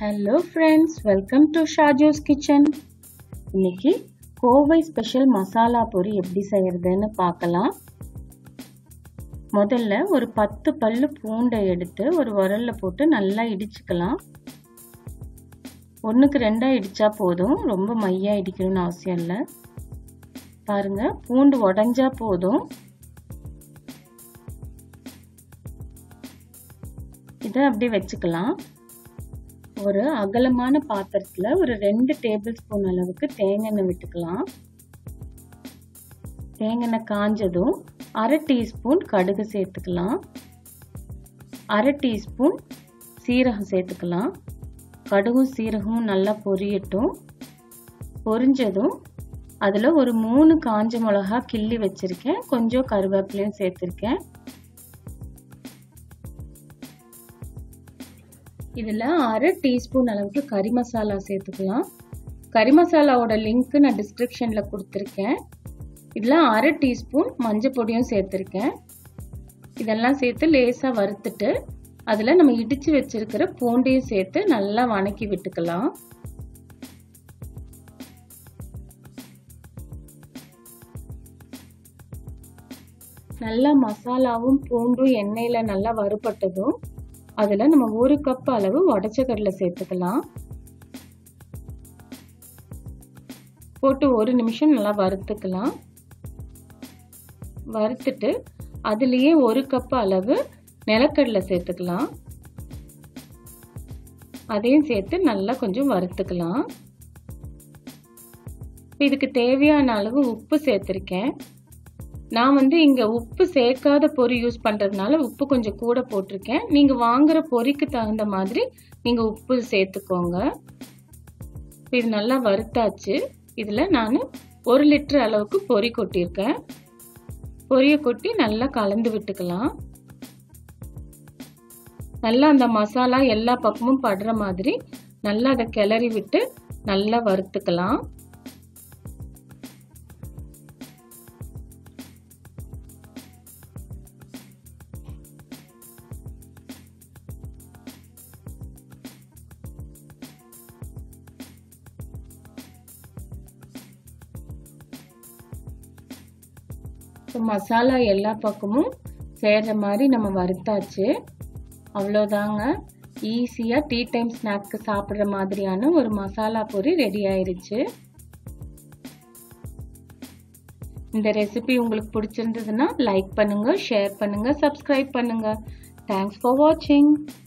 hello friends welcome to Shaju's kitchen இன்னைக்கு Kovai special masala பொரி எப்படி செய்யறதுன்னு பார்க்கலாம் முதல்ல ஒரு பத்து பல்லு பூண்டை எடுத்து ஒரு உரல்ல போட்டு நல்லா இடிச்சுக்கலாம் ஒன்றுக்கு ரெண்டாக இடித்தா போதும் ரொம்ப மையாக இடிக்கணும்னு அவசியம் இல்லை பாருங்க பூண்டு உடஞ்சா போதும் இதை அப்படியே வச்சுக்கலாம் ஒரு அகலமான பாத்திரத்தில் ஒரு ரெண்டு டேபிள் ஸ்பூன் அளவுக்கு தேங்காய் விட்டுக்கலாம் தேங்காய் காஞ்சதும் அரை டீஸ்பூன் கடுகு சேர்த்துக்கலாம் அரை டீஸ்பூன் சீரகம் சேர்த்துக்கலாம் கடுகும் சீரகமும் நல்லா பொரியட்டும் பொரிஞ்சதும் அதில் ஒரு மூணு காஞ்ச மிளகா கிள்ளி வச்சுருக்கேன் கொஞ்சம் கருவேப்பிலையும் சேர்த்துருக்கேன் இதில் அரை டீஸ்பூன் அளவுக்கு கறி மசாலா சேர்த்துக்கலாம் கறி மசாலாவோட லிங்க்கு நான் டிஸ்கிரிப்ஷனில் கொடுத்துருக்கேன் இதில் அரை டீஸ்பூன் மஞ்சள் பொடியும் சேர்த்துருக்கேன் இதெல்லாம் சேர்த்து லேசாக வறுத்துட்டு அதில் நம்ம இடித்து வச்சிருக்கிற பூண்டையும் சேர்த்து நல்லா வணக்கி விட்டுக்கலாம் நல்லா மசாலாவும் பூண்டும் எண்ணெயில் நல்லா வறுபட்டதும் அதில் நம்ம ஒரு கப் அளவு உடச்ச கடலை சேர்த்துக்கலாம் போட்டு ஒரு நிமிஷம் நல்லா வறுத்துக்கலாம் வறுத்துட்டு அதுலேயே ஒரு கப் அளவு நிலக்கடலை சேர்த்துக்கலாம் அதையும் சேர்த்து நல்லா கொஞ்சம் வறுத்துக்கலாம் இதுக்கு தேவையான அளவு உப்பு சேர்த்துருக்கேன் நான் வந்து இங்கே உப்பு சேர்க்காத பொரி யூஸ் பண்ணுறதுனால உப்பு கொஞ்சம் கூட போட்டிருக்கேன் நீங்கள் வாங்குற பொரிக்கு தகுந்த மாதிரி நீங்கள் உப்பு சேர்த்துக்கோங்க இது நல்லா வறுத்தாச்சு இதில் நான் ஒரு லிட்டர் அளவுக்கு பொரி கொட்டியிருக்கேன் பொரியை கொட்டி நல்லா கலந்து விட்டுக்கலாம் நல்லா அந்த மசாலா எல்லா பக்கமும் படுற மாதிரி நல்லா அதை கிளறி விட்டு நல்லா வறுத்துக்கலாம் மசாலா எல்லா பக்கமும் சேர்ற மாதிரி நம்ம வறுத்தாச்சு அவ்வளோதாங்க ஈஸியாக டீ டைம் ஸ்நாக்க்கு சாப்பிட்ற மாதிரியான ஒரு மசாலா பொரி ரெடி ஆயிருச்சு இந்த ரெசிபி உங்களுக்கு பிடிச்சிருந்ததுன்னா லைக் பண்ணுங்க ஷேர் பண்ணுங்க சப்ஸ்கிரைப் பண்ணுங்க தேங்க்ஸ் ஃபார் வாட்சிங்